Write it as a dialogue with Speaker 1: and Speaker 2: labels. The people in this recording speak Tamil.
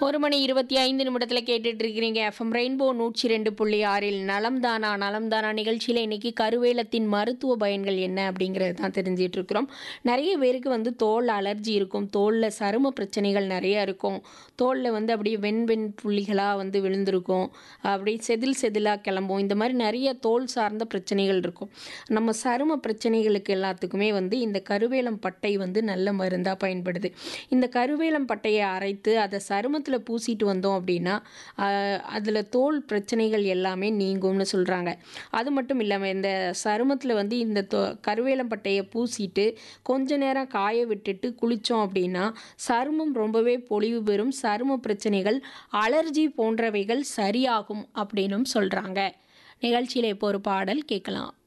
Speaker 1: ஒரு மணி இருபத்தி ஐந்து நிமிடத்தில் கேட்டுட்டு இருக்கிறீங்க எஃப்எம் ரெயின்போ நூற்றி ரெண்டு புள்ளி ஆறில் நலம்தானா நலம்தானா நிகழ்ச்சியில் இன்னைக்கு கருவேலத்தின் மருத்துவ பயன்கள் என்ன அப்படிங்கிறது தான் தெரிஞ்சிட்டு இருக்கிறோம் நிறைய பேருக்கு வந்து தோல் அலர்ஜி இருக்கும் தோலில் சரும பிரச்சனைகள் நிறைய இருக்கும் தோலில் வந்து அப்படியே வெண் வெண் புள்ளிகளாக வந்து விழுந்திருக்கும் அப்படியே செதில் செதிலாக கிளம்பும் இந்த மாதிரி நிறைய தோல் சார்ந்த பிரச்சனைகள் இருக்கும் நம்ம சரும பிரச்சனைகளுக்கு எல்லாத்துக்குமே வந்து இந்த கருவேலம் பட்டை வந்து நல்ல மருந்தாக பயன்படுது இந்த கருவேலம் பட்டையை அரைத்து அதை சருமத்தில் பூசிட்டு வந்தோம் அப்படின்னா அதில் தோல் பிரச்சனைகள் எல்லாமே நீங்கும்னு சொல்கிறாங்க அது மட்டும் இல்லாமல் இந்த சருமத்தில் வந்து இந்த தோ கருவேலம் பட்டையை பூசிட்டு கொஞ்ச நேரம் காய விட்டுட்டு குளித்தோம் அப்படின்னா சருமம் ரொம்பவே பொலிவு பெறும் சரும பிரச்சனைகள் அலர்ஜி போன்றவைகள் சரியாகும் அப்படின்னும் சொல்கிறாங்க நிகழ்ச்சியில் இப்போ ஒரு பாடல் கேட்கலாம்